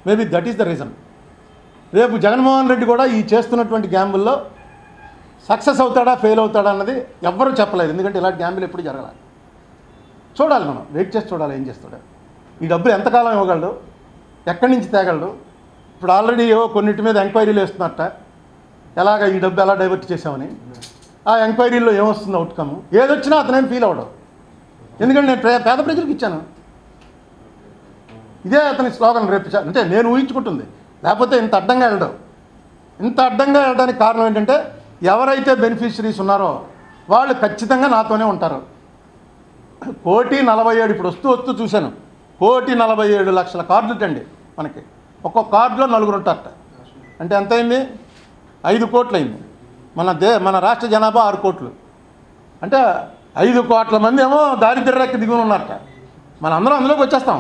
maybe that is the reason రేపు జగన్మోహన్ రెడ్డి కూడా ఈ చేస్తున్నటువంటి గ్యాంబుల్లో సక్సెస్ అవుతాడా ఫెయిల్ అవుతాడా అన్నది ఎవ్వరూ చెప్పలేదు ఎందుకంటే ఇలాంటి గ్యాంబులు ఎప్పుడు జరగాలి చూడాలి మనం వెయిట్ చేసి చూడాలి ఏం చేస్తాడు ఈ డబ్బులు ఎంతకాలం ఇవ్వగలడు ఎక్కడి నుంచి తేగలడు ఇప్పుడు ఆల్రెడీ ఏవో కొన్నిటి మీద ఎంక్వైరీలు వేస్తున్నట్ట ఎలాగ ఈ డబ్బు ఎలా డైవర్ట్ చేసామని ఆ ఎంక్వైరీలో ఏమొస్తుంది అవుట్కమ్ ఏదొచ్చినా అతనేం ఫీల్ అవ్వడు ఎందుకంటే నేను పే- పేద ప్రజలకు ఇచ్చాను ఇదే అతని స్లోగన్ రేపు చ- అంటే నేను ఊహించుకుంటుంది లేకపోతే ఇంత అడ్డంగా వెళ్ళడం ఇంత అడ్డంగా వెళ్ళడానికి కారణం ఏంటంటే ఎవరైతే బెనిఫిషరీస్ ఉన్నారో వాళ్ళు ఖచ్చితంగా నాతోనే ఉంటారు కోటి నలభై ఏడు ఇప్పుడు వస్తూ వస్తూ చూశాను కోటి నలభై ఏడు లక్షల కార్డులు అండి మనకి ఒక్కొక్క కార్డులో నలుగురు ఉంటారట అంటే ఎంత అయింది ఐదు కోట్లు అయింది మన దే మన రాష్ట్ర జనాభా ఆరు కోట్లు అంటే ఐదు కోట్ల మంది ఏమో దారిద్ర్య రేఖ దిగుని ఉన్నారట మన అందరం అందులోకి వచ్చేస్తాం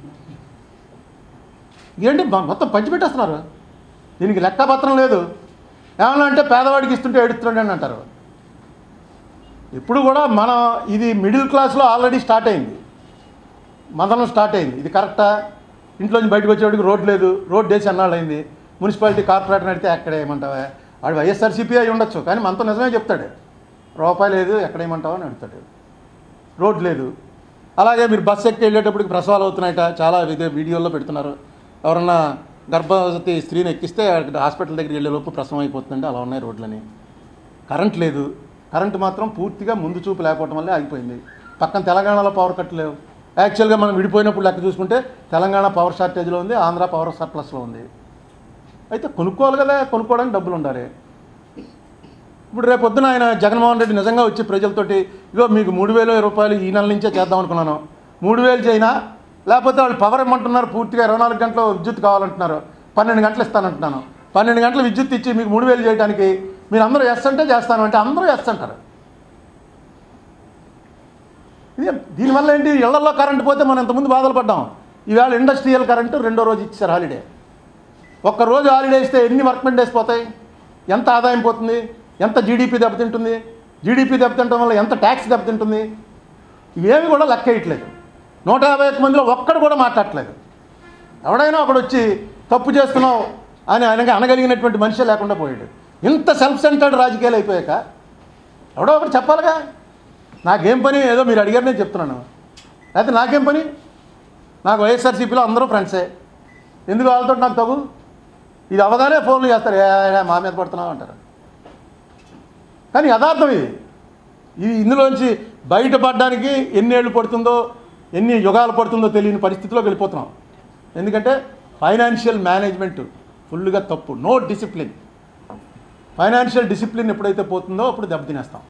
ఏంటి మొ- మొత్తం పంచిపెట్టేస్తున్నారు దీనికి లెక్కపత్రం లేదు ఏమన్నా అంటే పేదవాడికి ఇస్తుంటే ఏడుస్తున్నాడు అని అంటారు ఇప్పుడు కూడా మన ఇది మిడిల్ క్లాస్లో ఆల్రెడీ స్టార్ట్ అయింది మదనం స్టార్ట్ అయింది ఇది కరెక్టా ఇంట్లోంచి బయటకు వచ్చేవాడికి రోడ్ లేదు రోడ్ వేసి అన్నాళ్ళు అయింది మున్సిపాలిటీ కార్పొరేటర్ అడిగితే ఎక్కడ ఏమంటావా వాడు వైఎస్ఆర్సీపీ అయి ఉండొచ్చు కానీ మనతో నిజమే చెప్తాడు రూపాయి లేదు ఎక్కడ ఏమంటావా అని అడుగుతాడు రోడ్ లేదు అలాగే మీరు బస్సు ఎక్కి వెళ్ళేటప్పటికి ప్రసవాలు అవుతున్నాయట చాలా ఇదే వీడియోల్లో పెడుతున్నారు ఎవరన్నా గర్భవతి స్త్రీని ఎక్కిస్తే అక్కడ హాస్పిటల్ దగ్గరికి వెళ్ళే లోపు ప్రసవం అయిపోతుందండి అలా ఉన్నాయి రోడ్లని కరెంట్ లేదు కరెంట్ మాత్రం పూర్తిగా ముందు చూపు లేకపోవడం వల్లే ఆగిపోయింది పక్కన తెలంగాణలో పవర్ కట్ లేవు యాక్చువల్గా మనం విడిపోయినప్పుడు లెక్క చూసుకుంటే తెలంగాణ పవర్ షార్టేజ్లో ఉంది ఆంధ్ర పవర్ సర్ప్లస్లో ఉంది అయితే కొనుక్కోవాలి కదా కొనుక్కోవడానికి డబ్బులు ఉండాలి ఇప్పుడు రేపు పొద్దున ఆయన జగన్మోహన్ రెడ్డి నిజంగా వచ్చి ప్రజలతోటి ఇగో మీకు మూడు వేల రూపాయలు ఈ నెల నుంచే చేద్దాం అనుకున్నాను మూడు వేలు చేయనా లేకపోతే వాళ్ళు పవర్ ఇమ్మంటున్నారు పూర్తిగా ఇరవై నాలుగు గంటలు విద్యుత్ కావాలంటున్నారు పన్నెండు గంటలు ఇస్తానంటున్నాను పన్నెండు గంటలు విద్యుత్ ఇచ్చి మీకు మూడు వేలు చేయడానికి మీరు అందరూ ఎస్ అంటే చేస్తాను అంటే అందరూ ఎస్ అంటారు ఇది దీనివల్ల ఏంటి ఇళ్లలో కరెంట్ పోతే మనం ఇంతకుముందు బాధలు పడ్డాం ఈవేళ ఇండస్ట్రియల్ కరెంటు రెండో రోజు ఇచ్చారు హాలిడే ఒక్క రోజు హాలిడే ఇస్తే ఎన్ని వర్క్మెంట్ డేస్ పోతాయి ఎంత ఆదాయం పోతుంది ఎంత జీడిపి దెబ్బతింటుంది జీడిపి దెబ్బతింటం వల్ల ఎంత ట్యాక్స్ దెబ్బతింటుంది ఇవేమి కూడా లెక్క వేయట్లేదు నూట యాభై ఒక్క మందిలో ఒక్కడు కూడా మాట్లాడట్లేదు ఎవడైనా ఒకడు వచ్చి తప్పు చేస్తున్నావు అని ఆయన అనగలిగినటువంటి మనిషి లేకుండా పోయాడు ఇంత సెల్ఫ్ సెంటర్డ్ రాజకీయాలు అయిపోయాక ఎవడో ఒకటి చెప్పాలిగా నాకేం పని ఏదో మీరు అడిగారు నేను చెప్తున్నాను లేకపోతే నాకేం పని నాకు వైఎస్ఆర్సీపీలో అందరూ ఫ్రెండ్సే ఎందుకు వాళ్ళతో నాకు తగు ఇది అవగానే ఫోన్లు చేస్తారు "ఏ, ఏ, మా మీద పడుతున్నావు అంటారు కానీ యథార్థం ఇది ఇది ఇందులోంచి బయటపడడానికి ఎన్ని ఏళ్ళు పడుతుందో ఎన్ని యుగాలు పడుతుందో తెలియని పరిస్థితిలోకి వెళ్ళిపోతున్నాం ఎందుకంటే ఫైనాన్షియల్ మేనేజ్మెంట్ ఫుల్గా తప్పు నో డిసిప్లిన్ ఫైనాన్షియల్ డిసిప్లిన్ ఎప్పుడైతే పోతుందో అప్పుడు దెబ్బతినేస్తాం